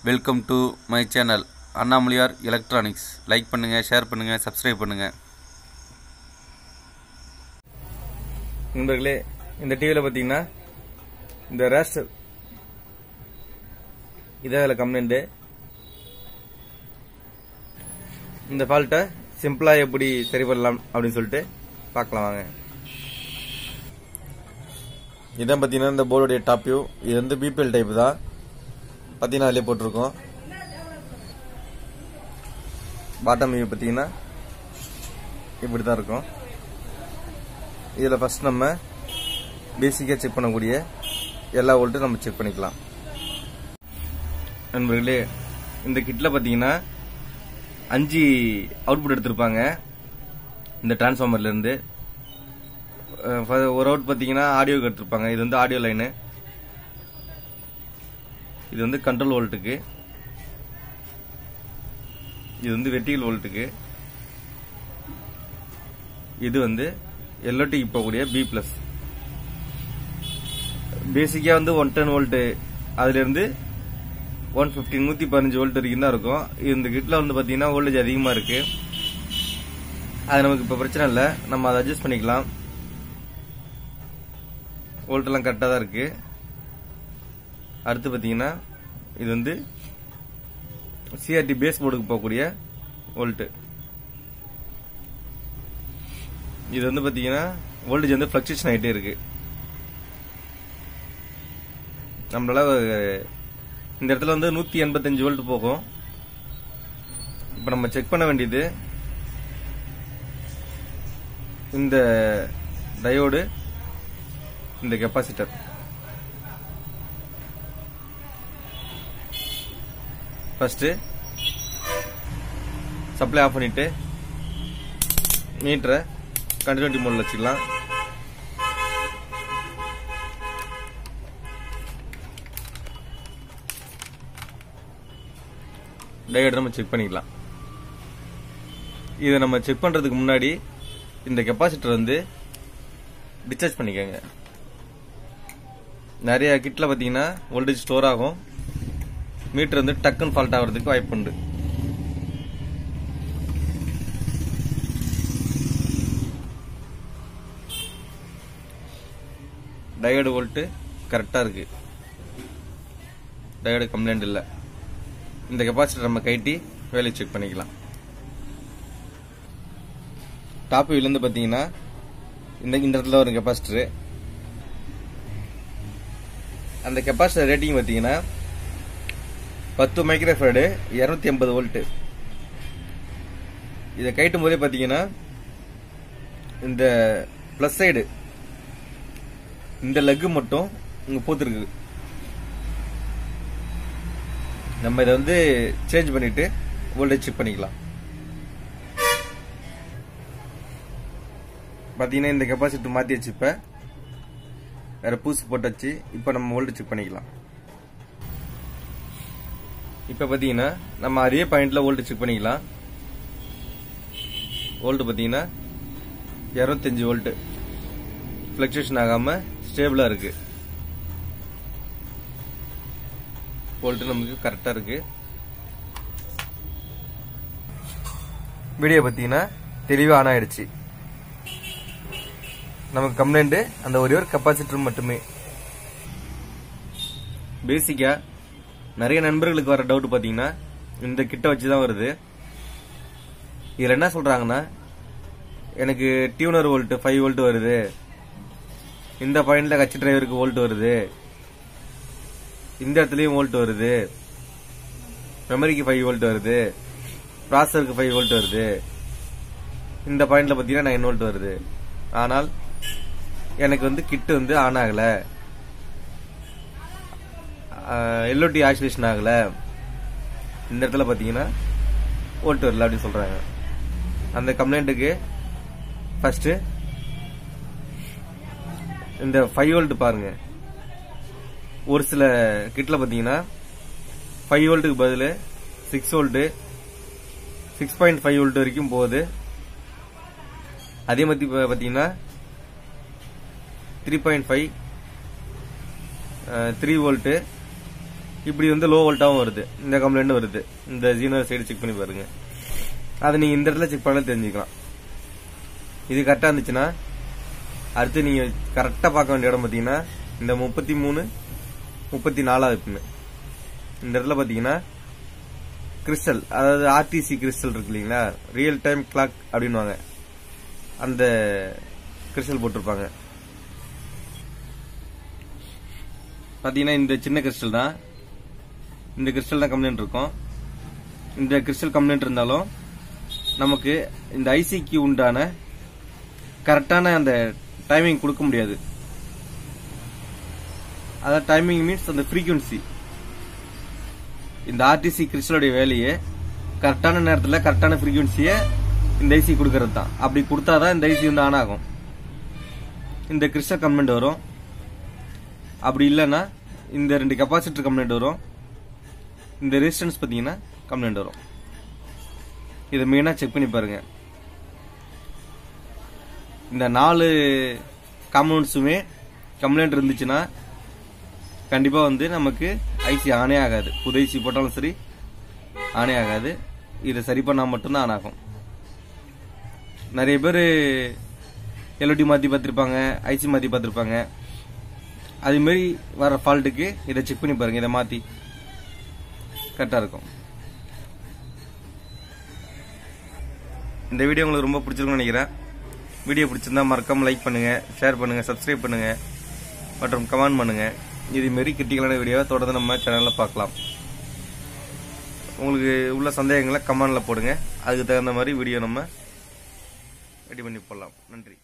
welcome to my channel Annamalaiyar Electronics like பண்ணுங்கள் share பண்ணுங்கள் subscribe பண்ணுங்கள் நண்பர்களே இந்த டிவியில் பார்த்தீங்கன்னா இந்த ரேஸ்டர் இதான் இதில் கம்ப்ளைண்ட்டு இந்த ஃபால்ட்டை சிம்பிளாக எப்படி சரி பண்ணலாம் அப்படின்னு சொல்லிட்டு பார்க்கலாம் வாங்க இதான் பார்த்தீங்கன்னா இந்த போர்டுடைய டாப் வியூ இது வந்து பிபிஎல் டைப் தான் பார்த்தீங்கன்னா அதிலே போட்டிருக்கோம் பாட்டம் வியூ பார்த்தீங்கன்னா இப்படி தான் இருக்கும் இதில் ஃபர்ஸ்ட் நம்ம பேசிக்காக செக் பண்ணக்கூடிய எல்லா வோல்ட்டும் நம்ம செக் பண்ணிக்கலாம் நண்பர்களே இந்த கிட்டில் பார்த்தீங்கன்னா அஞ்சு அவுட்புட் எடுத்திருப்பாங்க இந்த டிரான்ஸ்ஃபார்மர்லேருந்து ஒரு அவுட் பார்த்தீங்கன்னா ஆடியோக்கு எடுத்திருப்பாங்க இது வந்து ஆடியோ லைனு இது வந்து கண்ட்ரோல் வோல்ட்டுக்கு இது வந்து வெர்டிகல் வோல்ட்டுக்கு இது வந்து எல்ஓடிக்கு போகக்கூடிய பி பிளஸ் பேசிக்கா வந்து ஒன் டென் வோல்ட் அதுல இருந்து ஒன் பிப்டீன் நூத்தி பதினஞ்சு வோல்ட் வரைக்கும் தான் இருக்கும் இந்த கிட்ல வந்து பாத்தீங்கன்னா வோல்டேஜ் அதிகமா இருக்கு அது நமக்கு இப்ப பிரச்சனை இல்லை நம்ம அதை அட்ஜஸ்ட் பண்ணிக்கலாம் வோல்ட் எல்லாம் கரெக்டா தான் இருக்கு அடுத்து பாத்தீங்கன்னா இது வந்து சிஆர்டி பேஸ் போர்டுக்கு போகக்கூடிய வோல்ட் இது வந்து பாத்தீங்கன்னா வோல்டேஜ் வந்து ஃபிளக்சுவேஷன் ஆகிட்டே இருக்கு நம்மளால இந்த இடத்துல வந்து நூத்தி எண்பத்தஞ்சு வோல்ட் போகும் இப்ப நம்ம செக் பண்ண வேண்டியது இந்த டயோடு இந்த கெப்பாசிட்டர் ஃபர்ஸ்ட் சப்ளை ஆஃப் பண்ணிட்டு மீட்டரை கண்டினியூட்டி மோட்ல வச்சுக்கலாம் டயோடு நம்ம செக் பண்ணிக்கலாம் இதை நம்ம செக் பண்றதுக்கு முன்னாடி இந்த கெப்பாசிட்டர் வந்து டிஸ்சார்ஜ் பண்ணிக்கோங்க நிறைய கிட்ல பாத்தீங்கன்னா வோல்டேஜ் ஸ்டோர் ஆகும் மீட்டர் வந்து டக்குன்னு ஃபால்ட் ஆகிறதுக்கு வாய்ப்பு உண்டு டயோடு வோல்ட்டு கரெக்டாக இருக்கு டயோடு கம்ப்ளைண்ட் இல்லை இந்த கெப்பாசிட்டர் நம்ம கைட்டி வேலையை செக் பண்ணிக்கலாம் டாப் வியூலேருந்து பார்த்தீங்கன்னா இந்த இந்த இடத்துல ஒரு கெப்பாசிட்டரு அந்த கெப்பாசிட்டர் ரேட்டிங் பார்த்தீங்கன்னா பத்து மைக்ரோஃபேடு இரநூத்தி ஐம்பது வோல்ட்டு இதை கைட்டும் போதே பார்த்தீங்கன்னா இந்த ப்ளஸ் சைடு இந்த லெக்கு மட்டும் இங்க பூத்துருக்கு நம்ம இதை வந்து சேஞ்ச் பண்ணிட்டு வோல்டேஜ் செக் பண்ணிக்கலாம் பார்த்தீங்கன்னா இந்த கெப்பாசிட்டி மாற்றி வச்சு இப்போ வேற பூசி போட்டாச்சு இப்போ நம்ம வோல்டேஜ் செக் பண்ணிக்கலாம் இப்போ பார்த்தீங்கன்னா நம்ம அதே பாயிண்ட்ல வோல்ட் செக் பண்ணிக்கலாம் வோல்ட் பார்த்தீங்கன்னா இரநூத்தஞ்சு வோல்ட் ஃப்ளக்சுவேஷன் ஆகாம ஸ்டேபிளா இருக்கு வோல்ட் நமக்கு கரெக்டா இருக்கு வீடியோ பார்த்தீங்கன்னா தெளிவாக ஆன் ஆயிடுச்சு நமக்கு கம்ப்ளைண்ட் அந்த ஒரே ஒரு கெப்பாசிட்டர் மட்டுமே பேசிக்கா நிறைய நண்பர்களுக்கு வர டவுட் பாத்தீங்கன்னா இந்த கிட்ட வச்சுதான் வருது இதுல என்ன சொல்றாங்கன்னா எனக்கு டியூனர் வோல்ட் ஃபைவ் வோல்ட் வருது இந்த பாயிண்ட்ல கட்சி டிரைவருக்கு வோல்ட் வருது இந்த இடத்துலயும் வோல்ட் வருது மெமரிக்கு ஃபைவ் வோல்ட் வருது ப்ராசருக்கு ஃபைவ் வோல்ட் வருது இந்த பாயிண்ட்ல பாத்தீங்கன்னா நைன் வோல்ட் வருது ஆனால் எனக்கு வந்து கிட்டு வந்து ஆன் ஆகல எல்ஓடி ஆக்சிலேஷன் ஆகல இந்த இடத்துல பாத்தீங்கன்னா ஓட்டு வரல அப்படின்னு சொல்றாங்க அந்த கம்ப்ளைண்ட்டுக்கு ஃபர்ஸ்ட் இந்த ஃபைவ் வோல்ட் பாருங்க ஒரு சில கிட்ல பாத்தீங்கன்னா ஃபைவ் வோல்ட்டுக்கு பதில் six volt six point five volt வரைக்கும் போகுது அதே மாதிரி பாத்தீங்கன்னா three point five three volt இப்படி வந்து லோ வோல்ட்டாவும் வருது இந்த கம்ப்ளைண்ட் வருது இந்த ஜீனோ சைடு செக் பண்ணி பாருங்க அதை நீங்க இந்த இடத்துல செக் பண்ண தெரிஞ்சுக்கலாம் இது கரெக்டா இருந்துச்சுன்னா அடுத்து நீங்க கரெக்டா பார்க்க வேண்டிய இடம் பாத்தீங்கன்னா இந்த முப்பத்தி மூணு முப்பத்தி நாலாவது பின்னு இந்த இடத்துல பாத்தீங்கன்னா கிறிஸ்டல் அதாவது ஆர்டிசி கிறிஸ்டல் இருக்கு இல்லைங்களா ரியல் டைம் கிளாக் அப்படின்னுவாங்க அந்த கிறிஸ்டல் போட்டிருப்பாங்க பாத்தீங்கன்னா இந்த சின்ன கிறிஸ்டல் தான் இந்த கிறிஸ்டல் தான் கம்ப்ளைண்ட் இருக்கும் இந்த கிறிஸ்டல் கம்ப்ளைண்ட் இருந்தாலும் நமக்கு இந்த ஐசிக்கு உண்டான கரெக்டான அந்த டைமிங் கொடுக்க முடியாது அதாவது டைமிங் மீன்ஸ் அந்த ஃப்ரீக்வன்சி இந்த ஆர்டிசி கிறிஸ்டலுடைய வேலையே கரெக்டான நேரத்தில் கரெக்டான ஃப்ரீக்வன்சியை இந்த ஐசி கொடுக்கறது தான் அப்படி கொடுத்தாதான் இந்த ஐசி வந்து ஆன் ஆகும் இந்த கிறிஸ்டல் கம்ப்ளைண்ட் வரும் அப்படி இல்லைன்னா இந்த ரெண்டு கெப்பாசிட்டர் கம்ப்ளைண்ட் வரும் இந்த ரெசிஸ்டன்ஸ் பார்த்தீங்கன்னா கம்ப்ளைண்ட் வரும் இதை மெயினாக செக் பண்ணி பாருங்க இந்த நாலு காம்பவுண்ட்ஸுமே கம்ப்ளைண்ட் இருந்துச்சுன்னா கண்டிப்பாக வந்து நமக்கு ஐசி ஆனே ஆகாது புது ஐசி போட்டாலும் சரி ஆனே ஆகாது இதை சரி பண்ணால் மட்டும்தான் ஆன் ஆகும் நிறைய பேர் எல்ஓடி மாற்றி பார்த்துருப்பாங்க ஐசி மாற்றி பார்த்துருப்பாங்க அது மாதிரி வர ஃபால்ட்டுக்கு இதை செக் பண்ணி பாருங்க இதை மாற்றி கரெக்டாக இருக்கும் இந்த வீடியோ உங்களுக்கு ரொம்ப பிடிச்சிருக்கும்னு நினைக்கிறேன் வீடியோ பிடிச்சிருந்தா மறக்காம லைக் பண்ணுங்க ஷேர் பண்ணுங்க சப்ஸ்கிரைப் பண்ணுங்க மற்றும் கமெண்ட் பண்ணுங்க இது மாரி கிரிட்டிக்கலான வீடியோவை தொடர்ந்து நம்ம சேனல்ல பார்க்கலாம் உங்களுக்கு உள்ள சந்தேகங்களை கமெண்ட்ல போடுங்க அதுக்கு தகுந்த மாதிரி வீடியோ நம்ம ரெடி பண்ணி போடலாம் நன்றி